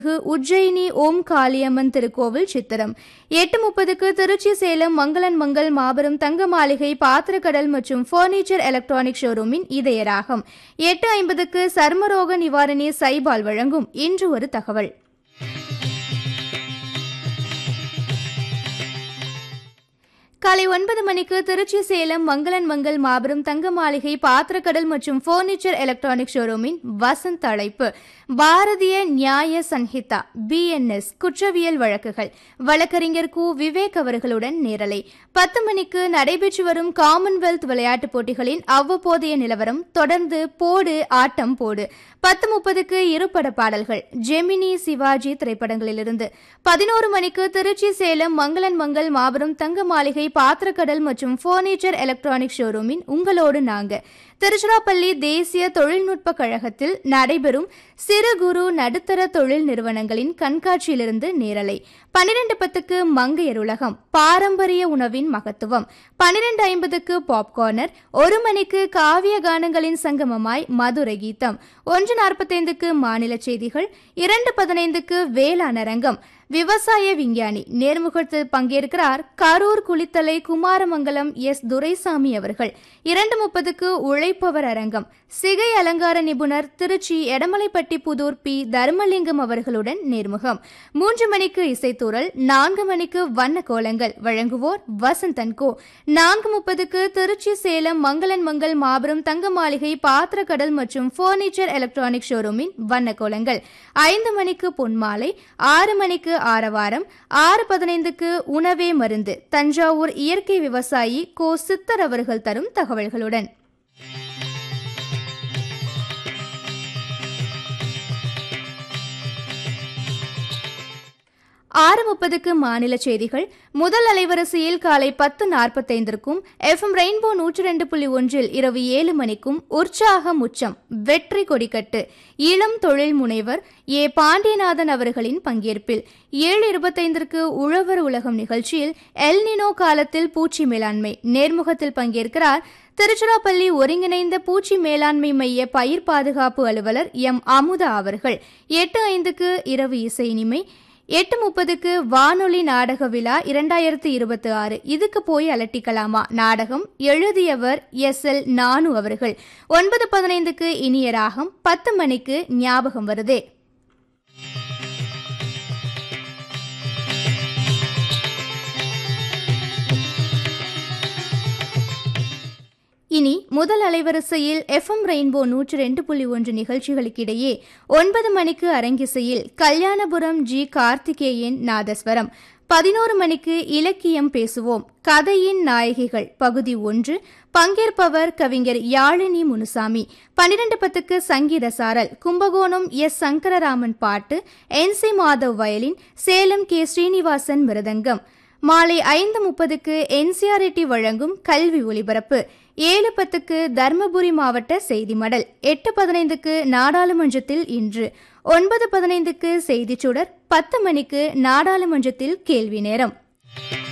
உஜ்ஜயினி ஓம் காளியம்மன் திருக்கோவில் சித்திரம் எட்டு முப்பதுக்கு திருச்சி சேலம் மங்களன் மங்கள் மாபெரும் தங்க மாளிகை பாத்திரக்கடல் மற்றும் பர்னிச்சர் எலக்ட்ரானிக் ஷோரூமின் இதயராகம் எட்டு ஐம்பதுக்கு சர்மரோக நிவாரணி சைபால் வழங்கும் இன்று ஒரு தகவல் காலை ஒன்பது மணிக்கு திருச்சி சேலம் மங்களன் மங்கள் மாபெரும் தங்க மாளிகை பாத்திரக்கடல் மற்றும் பர்னிச்சர் எலக்ட்ரானிக் ஷோரூமின் வசந்த் அழைப்பு பாரதிய நியாய சன்ஹிதா பிஎன்எஸ் குற்றவியல் வழக்குகள் வழக்கறிஞர் கு விவேக் அவர்களுடன் நேரலை பத்து மணிக்கு நடைபெற்று வரும் காமன்வெல்த் விளையாட்டுப் போட்டிகளின் அவ்வப்போதைய நிலவரம் தொடர்ந்து போடு ஆட்டம் போடு பத்து முப்பதுக்கு இருபட பாடல்கள் ஜெமினி சிவாஜி திரைப்படங்களிலிருந்து பதினோரு மணிக்கு திருச்சி சேலம் மங்களன் மங்கள் மாபெரும் தங்க மாளிகை பாத்திரக்கடல் மற்றும் பர்னிச்சர் எலக்ட்ரானிக் ஷோரூமின் உங்களோடு நாங்க திருச்சிராப்பள்ளி தேசிய தொழில்நுட்ப கழகத்தில் நடைபெறும் சிறு குறு நடுத்தர தொழில் நிறுவனங்களின் கண்காட்சியிலிருந்து நேரலை பன்னிரண்டு பத்துக்கு மங்கையர் உலகம் பாரம்பரிய உணவின் மகத்துவம் பன்னிரண்டு ஐம்பதுக்கு பாப்கார்னர் ஒரு மணிக்கு காவிய கானங்களின் சங்கமமாய் மதுரை கீதம் ஒன்று நாற்பத்தைந்துக்கு மாநில செய்திகள் இரண்டு பதினைந்துக்கு வேளாண் அரங்கம் விவசாய விஞ்ஞானி நேர்முகத்தில் பங்கேற்கிறார் கரூர் குளித்தலை குமாரமங்கலம் எஸ் துரைசாமி அவர்கள் இரண்டு முப்பதுக்கு உழைப்பவர் அரங்கம் சிகை அலங்கார நிபுணர் திருச்சி எடமலைப்பட்டி புதூர் பி தர்மலிங்கம் அவர்களுடன் நேர்முகம் மூன்று மணிக்கு இசைத்தூரல் நான்கு மணிக்கு வண்ண கோலங்கள் வழங்குவோர் வசந்தன் கோ நான்கு முப்பதுக்கு திருச்சி சேலம் மங்களன் மங்கள் மாபெரும் தங்க மாளிகை பாத்திரக்கடல் மற்றும் பர்னிச்சர் எலக்ட்ரானிக் ஷோரூமின் வண்ண கோலங்கள் ஐந்து மணிக்கு பொன்மாலை ஆறு மணிக்கு ஆரவாரம் ஆறு பதினைந்துக்கு உணவே மருந்து தஞ்சாவூர் இயற்கை விவசாயி கோ சித்தர் அவர்கள் தரும் தகவல்களுடன் ஆறு முப்பதுக்கு மாநில செய்திகள் முதல் அலைவரிசையில் காலை பத்து நாற்பத்தைந்திற்கும் எஃப்எம் ரெயின்போ நூற்றி ரெண்டு புள்ளி ஒன்றில் இரவு ஏழு மணிக்கும் உற்சாகம் உச்சம் வெற்றி கொடிக்கட்டு இளம் தொழில் முனைவர் ஏ பாண்டியநாதன் அவர்களின் பங்கேற்பில் ஏழு இருபத்தைந்திற்கு உழவர் உலகம் நிகழ்ச்சியில் எல்னினோ காலத்தில் பூச்சி மேலாண்மை நேர்முகத்தில் பங்கேற்கிறார் திருச்சிராப்பள்ளி ஒருங்கிணைந்த பூச்சி மேலாண்மை மைய பயிர் பாதுகாப்பு அலுவலர் எம் அமுதா அவர்கள் எட்டு ஐந்துக்கு இரவு இசை இனிமை எட்டு முப்பதுக்கு வானொலி நாடக விழா இரண்டாயிரத்து இருபத்தி ஆறு இதுக்கு போய் அலட்டிக்கலாமா நாடகம் எழுதியவர் எஸ் எல் நானு அவர்கள் ஒன்பது பதினைந்துக்கு இனிய ராகம் பத்து மணிக்கு ஞாபகம் வருதே இனி முதல் அலைவரிசையில் எஃப்எம் ரெயின்போ நூற்றி ரெண்டு புள்ளி ஒன்று நிகழ்ச்சிகளுக்கிடையே ஒன்பது மணிக்கு அரங்கிசையில் கல்யாணபுரம் ஜி கார்த்திகேயன் நாதஸ்வரம் பதினோரு மணிக்கு இலக்கியம் பேசுவோம் கதையின் நாயகிகள் பகுதி ஒன்று பங்கேற்பவர் கவிஞர் யாழினி முனுசாமி பன்னிரண்டு பத்துக்கு சங்கீத சாரல் கும்பகோணம் எஸ் சங்கரராமன் பாட்டு N C Madhav violin Salem K Srinivasan மிருதங்கம் மாலை ஐந்து முப்பதுக்கு என்சிஆர்டி வழங்கும் கல்வி ஒலிபரப்பு ஏழு பத்துக்கு தர்மபுரி மாவட்ட செய்தி மடல் எட்டு பதினைந்துக்கு நாடாளுமன்றத்தில் இன்று ஒன்பது பதினைந்துக்கு செய்திச் சுடர் பத்து மணிக்கு நாடாளுமன்றத்தில் கேள்வி நேரம்